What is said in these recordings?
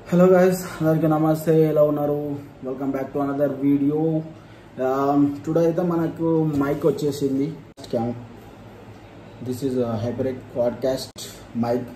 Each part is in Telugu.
హలో గైస్ అందరికీ నమస్తే ఎలా ఉన్నారు welcome back to another video today అయితే మనకు మైక్ వచ్చేసింది cam this is HyperX podcast mic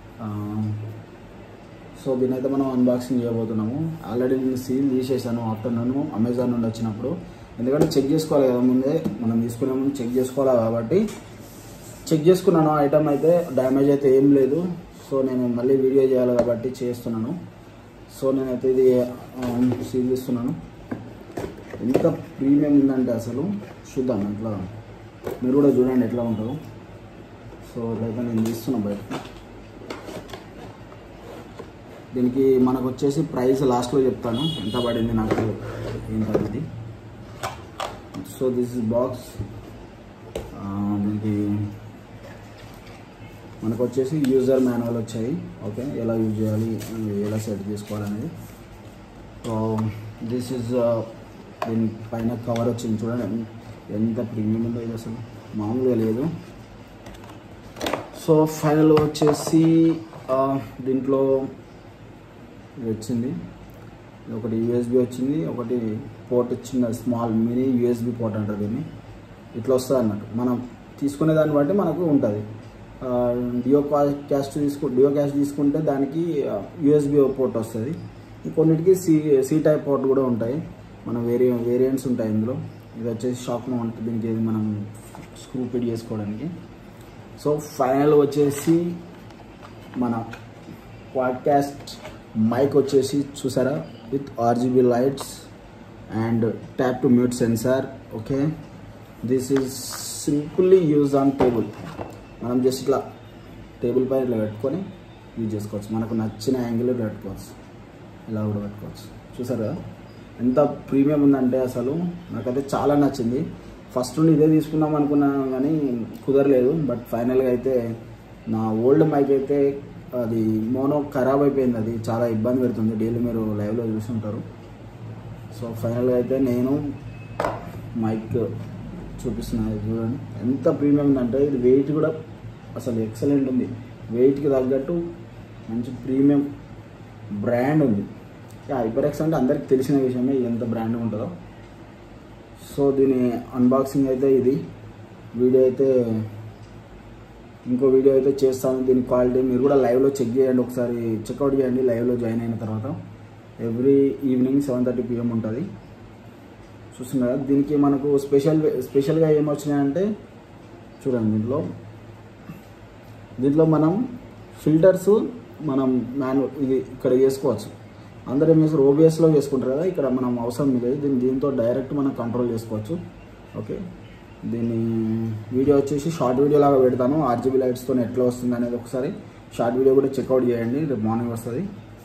so దీని అయితే మనం అన్బాక్సింగ్ చేయబోతున్నాము ఆల్రెడీ నేను సీల్ తీసేసాను ఆఫ్టర్నూన్ అమెజాన్ నుండి వచ్చినప్పుడు ఎందుకంటే చెక్ చేసుకోవాలి కదా ముందే మనం తీసుకునే ముందు చెక్ చేసుకోవాలి కాబట్టి చెక్ చేసుకున్నాను ఐటమ్ అయితే డ్యామేజ్ అయితే ఏం లేదు సో నేను మళ్ళీ వీడియో చేయాలి కాబట్టి చేస్తున్నాను సో నేనైతే ఇది సీల్ ఇస్తున్నాను ఎంత ప్రీమియం ఉందంటే అసలు చూద్దాం ఎట్లా మీరు కూడా చూడండి ఎట్లా ఉంటుందో సో అదైతే నేను తీస్తున్నా బయటకు దీనికి మనకు వచ్చేసి ప్రైస్ లాస్ట్లో చెప్తాను ఎంత పడింది నాకు ఏంటనేది సో దిస్ ఇస్ బాక్స్ దీనికి మనకు వచ్చేసి యూజర్ మాన్యువల్ వచ్చాయి ఓకే ఎలా యూజ్ చేయాలి ఎలా సెట్ చేసుకోవాలనేది సో దిస్ ఇస్ దీని పైన కవర్ వచ్చింది చూడండి ఎంత ప్రీమియం ఉందో ఇది అసలు మామూలుగా లేదు సో ఫైనల్ వచ్చేసి ఆ, దీంట్లో ఇది వచ్చింది ఇది ఒకటి యూఎస్బి వచ్చింది ఒకటి పోర్ట్ చిన్న స్మాల్ మినీ యూఎస్బి పోర్ట్ అంటారు దీన్ని ఇట్లా వస్తుంది అన్నట్టు మనం తీసుకునే దాన్ని బట్టి మనకు ఉంటుంది డియో క్యాస్ట్ తీసుకు డియో క్యాస్ట్ తీసుకుంటే దానికి యూఎస్బి పోర్ట్ వస్తుంది కొన్నిటికి సి సి టైప్ పోర్ట్ కూడా ఉంటాయి మన వేరియ వేరియంట్స్ ఉంటాయి ఇందులో ఇది వచ్చేసి షాక్ మౌంట్ దీనికి ఇది మనం స్క్రూ ఫిట్ చేసుకోవడానికి సో ఫైనల్ వచ్చేసి మన పాడ్కాస్ట్ మైక్ వచ్చేసి చూసారా with RGB lights and tap to mute sensor okay this is simply use on table మనం జస్ట్ ఇట్లా టేబుల్ పైన ఇట్లా పెట్టుకొని యూజ్ చేసుకోవచ్చు మనకు నచ్చిన యాంగిల్ పెట్టుకోవచ్చు ఇలా కూడా పెట్టుకోవచ్చు చూసారు కదా ఎంత ప్రీమియం ఉందంటే అసలు నాకైతే చాలా నచ్చింది ఫస్ట్ నుండి ఇదే తీసుకుందాం అనుకున్నాను కానీ కుదరలేదు బట్ ఫైనల్గా అయితే నా ఓల్డ్ మైక్ అయితే అది మోనో ఖరాబ్ అయిపోయింది అది చాలా ఇబ్బంది పెడుతుంది డైలీ మీరు లైవ్లో చూసుంటారు సో ఫైనల్గా అయితే నేను మైక్ చూపిస్తున్నా ఇది చూడండి ఎంత ప్రీమియం ఉందంటే ఇది వెయిట్ కూడా అసలు ఎక్సలెంట్ ఉంది వెయిట్కి తగ్గట్టు మంచి ప్రీమియం బ్రాండ్ ఉంది హైపరెక్స్ అంటే అందరికి తెలిసిన విషయమే ఇది ఎంత బ్రాండ్ ఉంటుందో సో దీని అన్బాక్సింగ్ అయితే ఇది వీడియో అయితే ఇంకో వీడియో అయితే చేస్తాను దీని క్వాలిటీ మీరు కూడా లైవ్లో చెక్ చేయండి ఒకసారి చెక్అవుట్ చేయండి లైవ్లో జాయిన్ అయిన తర్వాత every evening seven thirty PM ఉంటుంది చూస్తున్నారు దీనికి మనకు స్పెషల్ స్పెషల్గా ఏమొచ్చినాయంటే చూడండి దీంట్లో దీంట్లో మనం ఫిల్టర్స్ మనం మాన్యువల్ ఇది ఇక్కడ చేసుకోవచ్చు అందరూ ఏం చేస్తారు ఓబిఎస్లో చేసుకుంటారు కదా ఇక్కడ మనం అవసరం లేదు దీన్ని దీంతో డైరెక్ట్ మనం కంట్రోల్ చేసుకోవచ్చు ఓకే దీన్ని వీడియో వచ్చేసి షార్ట్ వీడియో లాగా పెడతాను ఆర్జీబీ లైట్స్తో ఎట్లా వస్తుంది అనేది ఒకసారి షార్ట్ వీడియో కూడా చెక్అవుట్ చేయండి రేపు మార్నింగ్ వస్తుంది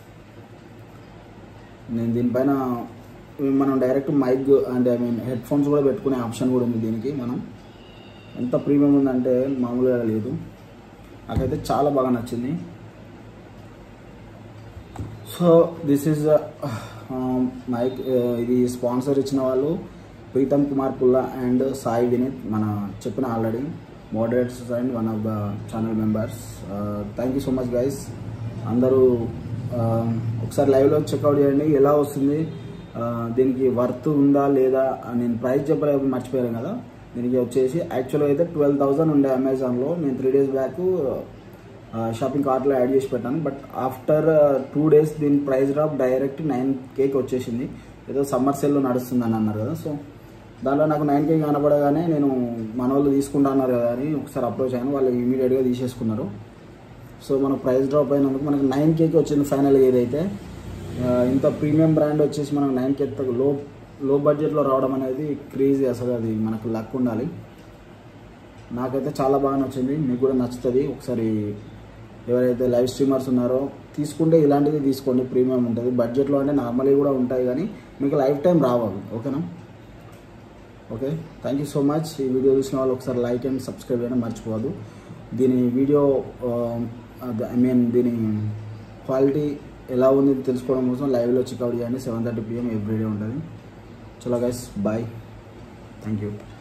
నేను దీనిపైన మనం direct mic and I mean headphones కూడా పెట్టుకునే ఆప్షన్ కూడా ఉంది దీనికి మనం ఎంత ప్రీమియం ఉందంటే మామూలుగా లేదు నాకైతే చాలా బాగా నచ్చింది సో దిస్ ఈజ్ మైక్ ఇది స్పాన్సర్ ఇచ్చిన వాళ్ళు ప్రీతం కుమార్ పుల్లా అండ్ సాయి వినీత్ మన చెప్పిన already moderators and one of the channel members thank you so much guys అందరూ uh, ఒకసారి లైవ్లో చెక్అవుట్ చేయండి ఎలా వస్తుంది uh, దీనికి వర్త్ ఉందా లేదా నేను ప్రైస్ చెప్పలేదు మర్చిపోయాను కదా దీనికి వచ్చేసి యాక్చువల్గా అయితే ట్వెల్వ్ థౌసండ్ ఉండే అమెజాన్లో నేను త్రీ డేస్ బ్యాక్ షాపింగ్ కార్ట్లో యాడ్ చేసి పెట్టాను బట్ ఆఫ్టర్ టూ డేస్ దీని ప్రైస్ డ్రాప్ డైరెక్ట్ నైన్ కేకి వచ్చేసింది ఏదో సమ్మర్ సేల్లో నడుస్తుందని అన్నారు కదా సో దాంట్లో నాకు నైన్ కే కనపడగానే నేను మన వాళ్ళు తీసుకుంటా అన్నారు కదా అని ఒకసారి అప్రోచ్ అయ్యాను వాళ్ళు ఇమీడియట్గా తీసేసుకున్నారు సో మన ప్రైస్ డ్రాప్ అయినందుకు మనకు నైన్ కేకి వచ్చింది ఫైనల్గా ఏదైతే ఆ, ఇంత ప్రీమియం బ్రాండ్ వచ్చేసి మనకు నైన్ కే లో లో బడ్జెట్లో రావడం అనేది క్రేజీ అసలు అది మనకు లక్ ఉండాలి నాకైతే చాలా బాగా నచ్చింది మీకు కూడా నచ్చుతుంది ఒకసారి ఎవరైతే లైవ్ స్ట్రీమర్స్ ఉన్నారో తీసుకుంటే ఇలాంటిది తీసుకోండి ప్రీమియం ఉంటుంది బడ్జెట్లో అంటే నార్మల్గా కూడా ఉంటాయి కానీ మీకు లైఫ్ టైం రావాలి ఓకేనా okay thank you so much ఈ వీడియో చూసిన వాళ్ళు ఒకసారి లైక్ అండ్ సబ్స్క్రైబ్ చేయడం మర్చిపోవద్దు దీని వీడియో ఐ మీన్ దీని క్వాలిటీ ఎలా ఉంది తెలుసుకోవడం కోసం లైవ్లో చెక్అవుట్ చేయండి సెవెన్ థర్టీ పిఎం ఎవ్రీడే ఉంటుంది చలో గైస్ బాయ్ థ్యాంక్ యూ